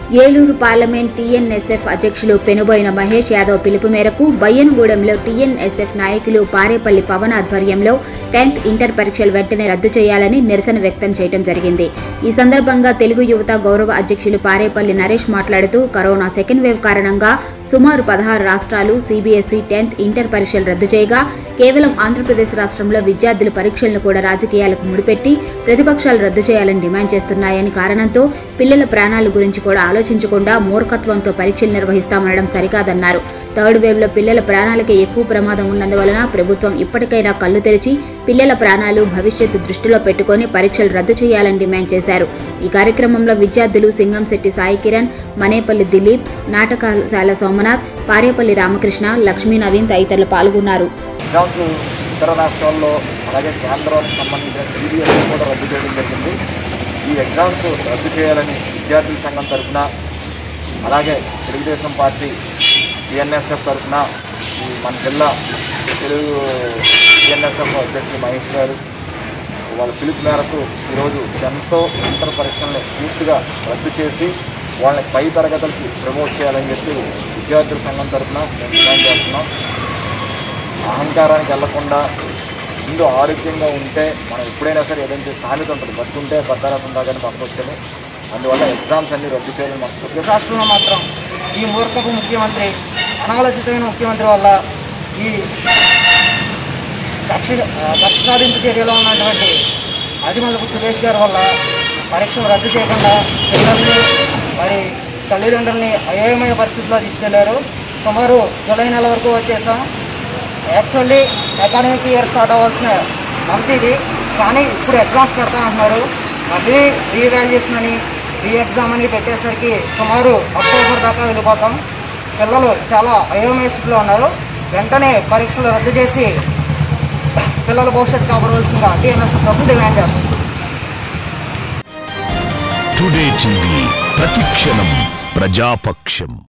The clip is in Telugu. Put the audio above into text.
ఏలూరు పార్లమెంట్ టీఎన్ఎస్ఎఫ్ అధ్యక్షులు పెనుబోయిన మహేష్ యాదవ్ పిలుపు మేరకు బయ్యనగూడెంలో టీఎన్ఎస్ఎఫ్ నాయకులు పారేపల్లి పవన్ ఆధ్వర్యంలో టెన్త్ ఇంటర్ పరీక్షలు వెంటనే రద్దు చేయాలని నిరసన వ్యక్తం చేయడం జరిగింది ఈ సందర్భంగా తెలుగు యువత గౌరవ అధ్యక్షులు పారేపల్లి నరేష్ మాట్లాడుతూ కరోనా సెకండ్ వేవ్ కారణంగా సుమారు పదహారు రాష్ట్రాలు సిబిఎస్ఈ టెన్త్ ఇంటర్ పరీక్షలు రద్దు చేయగా కేవలం ఆంధ్రప్రదేశ్ రాష్ట్రంలో విద్యార్థులు పరీక్షలను కూడా రాజకీయాలకు ముడిపెట్టి ప్రతిపక్షాలు రద్దు చేయాలని డిమాండ్ చేస్తున్నాయని కారణంతో పిల్లల ప్రాణాల గురించి కూడా ఆలోచించకుండా మూర్ఖత్వంతో పరీక్షలు నిర్వహిస్తామనడం సరికాదన్నారు థర్డ్ వేవ్ లో పిల్లల ప్రాణాలకే ఎక్కువ ప్రమాదం ఉన్నందువలన ప్రభుత్వం ఇప్పటికైనా కళ్లు తెరిచి పిల్లల ప్రాణాలు భవిష్యత్తు దృష్టిలో పెట్టుకొని పరీక్షలు రద్దు చేయాలని డిమాండ్ చేశారు ఈ కార్యక్రమంలో విద్యార్థులు సింగంశెట్టి సాయి కిరణ్ మనేపల్లి దిలీప్ నాటకశాల సోమనాథ్ పారేపల్లి రామకృష్ణ లక్ష్మీ నవీన్ తదితరులు పాల్గొన్నారు ఎగ్జామ్స్ ఇతర రాష్ట్రాల్లో అలాగే కేంద్రానికి సంబంధించిన సిబిఎస్ఈ కూడా రద్దు చేయడం జరిగింది ఈ ఎగ్జామ్స్ రద్దు చేయాలని విద్యార్థుల సంఘం తరఫున అలాగే తెలుగుదేశం పార్టీ టిఎన్ఎస్ఎఫ్ తరఫున ఈ మన జిల్లా తెలుగు టిఎన్ఎస్ఎఫ్ అధ్యక్షులు మహేష్ గారు వాళ్ళ పిలుపు మేరకు ఈరోజు ఎంతో ఇంటర్ పరీక్షల్ని పూర్తిగా రద్దు చేసి వాళ్ళని పై తరగతులకి ప్రమోట్ చేయాలని చెప్పి విద్యార్థుల సంఘం తరఫున మేము డిమాండ్ చేస్తున్నాం అహంకారానికి వెళ్లకుండా ముందు ఆరోగ్యంగా ఉంటే మనం ఎప్పుడైనా సరే ఏదైతే సామెత ఉంటుంది బతుకుంటే భద్రాసం దాకా పంపొచ్చని అందువల్ల ఎగ్జామ్స్ అన్ని రద్దు చేయాలని మనస్ఫూర్తిగా రాష్ట్రంలో మాత్రం ఈ మూర్ఖపు ముఖ్యమంత్రి అనాలోచితమైన ముఖ్యమంత్రి వల్ల ఈ కక్ష ఆ, కక్ష సాధింపు చర్యలో ఉన్నటువంటి ఆదిమల్లపు సురేష్ గారి వల్ల పరీక్షలు రద్దు చేయకుండా పిల్లల్ని మరి తల్లిదండ్రుల్ని అయోమయ పరిస్థితిలో తీసుకెళ్లారు సుమారు జూలై నెల వరకు వచ్చేసాం యాక్చువల్లీ అకాడమిక్ ఇయర్ స్టార్ట్ అవ్వాల్సిన మంత్ ఇది కానీ ఇప్పుడు ఎగ్జామ్స్ పెడతా అంటున్నారు మళ్ళీ రీవాల్యుయేషన్ అని రీ ఎగ్జామ్ అని పెట్టేసరికి సుమారు అక్టోబర్ దాకా వెళ్ళిపోతాం పిల్లలు చాలా అయోమయ స్థితిలో ఉన్నారు వెంటనే పరీక్షలు రద్దు చేసి పిల్లల భవిష్యత్తు కాపాడవలసిందిగా టీఎన్ఎస్ ప్రభుత్వం డిమాండ్ చేస్తుంది టుడే టీవీ ప్రతిక్షణం ప్రజాపక్షం